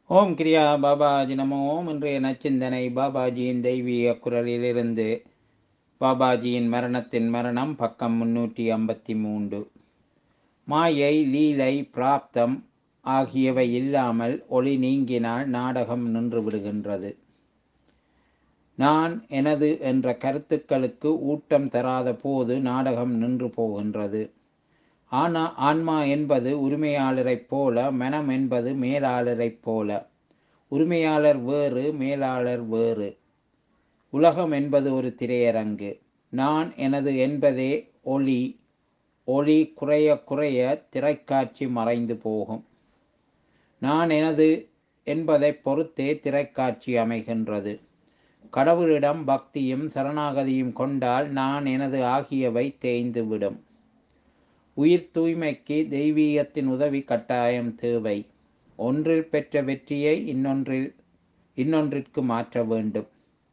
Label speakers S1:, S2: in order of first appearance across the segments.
S1: ஓம் கிரியா பாபாஜி நமோ ஓம் இன்றைய நச்சிந்தனை பாபாஜியின் தெய்வீக குரலிலிருந்து பாபாஜியின் மரணத்தின் மரணம் பக்கம் முன்னூற்றி ஐம்பத்தி மூன்று மாயை லீலை பிராப்தம் ஆகியவை இல்லாமல் ஒளி நீங்கினால் நாடகம் நின்று விடுகின்றது நான் எனது என்ற கருத்துக்களுக்கு ஊட்டம் தராத போது நாடகம் நின்று போகின்றது ஆனா ஆன்மா என்பது உரிமையாளரைப் போல மனம் என்பது மேலாளரைப் போல உரிமையாளர் வேறு மேலாளர் வேறு உலகம் என்பது ஒரு திரையரங்கு நான் எனது என்பதே ஒளி ஒளி குறைய குறைய திரைக்காட்சி மறைந்து போகும் நான் எனது என்பதை பொறுத்தே திரைக்காட்சி அமைகின்றது கடவுளிடம் பக்தியும் சரணாகதியும் கொண்டால் நான் எனது ஆகியவை தேய்ந்துவிடும் உயிர் தூய்மைக்கு தெய்வீகத்தின் உதவி கட்டாயம் தேவை ஒன்றில் பெற்ற வெற்றியை இன்னொன்றில் இன்னொன்றிற்கு மாற்ற வேண்டும்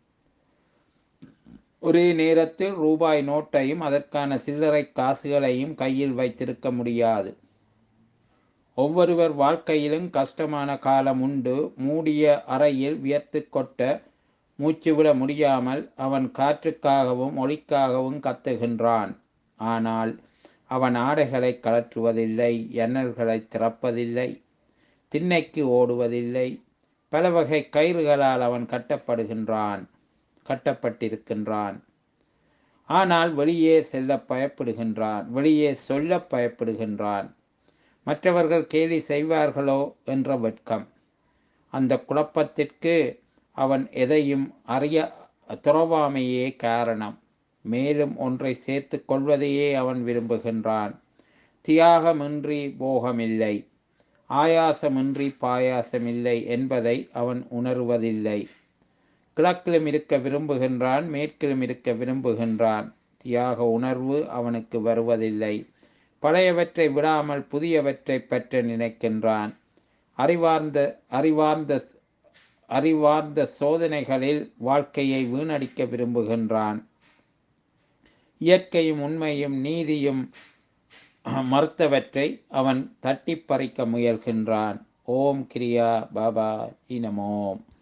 S1: ஒரே நேரத்தில் ரூபாய் நோட்டையும் அதற்கான சில்லறை காசுகளையும் கையில் வைத்திருக்க முடியாது ஒவ்வொருவர் வாழ்க்கையிலும் கஷ்டமான காலம் உண்டு மூடிய அறையில் வியர்த்து கொட்ட மூச்சுவிட முடியாமல் அவன் காற்றுக்காகவும் ஒளிக்காகவும் கத்துகின்றான் ஆனால் அவன் ஆடைகளை கலற்றுவதில்லை எண்ணல்களை திறப்பதில்லை திண்ணைக்கு ஓடுவதில்லை பல வகை கயிறுகளால் அவன் கட்டப்படுகின்றான் கட்டப்பட்டிருக்கின்றான் ஆனால் வெளியே செல்ல பயப்படுகின்றான் வெளியே சொல்ல பயப்படுகின்றான் மற்றவர்கள் கேலி செய்வார்களோ என்ற வெட்கம் அந்த குழப்பத்திற்கு அவன் எதையும் அறிய துறவாமையே காரணம் மேலும் ஒன்றை சேர்த்து கொள்வதையே அவன் விரும்புகின்றான் தியாகமின்றி போகமில்லை ஆயாசமின்றி பாயாசமில்லை என்பதை அவன் உணர்வதில்லை கிழக்கிலும் இருக்க விரும்புகின்றான் மேற்கிலும் இருக்க விரும்புகின்றான் தியாக உணர்வு அவனுக்கு வருவதில்லை பழையவற்றை விடாமல் புதியவற்றை பற்ற நினைக்கின்றான் அறிவார்ந்த அறிவார்ந்த அறிவார்ந்த சோதனைகளில் வாழ்க்கையை வீணடிக்க விரும்புகின்றான் இயற்கையும் உண்மையும் நீதியும் மறுத்தவற்றை அவன் தட்டி பறிக்க முயல்கின்றான் ஓம் கிரியா பாபா இனமோம்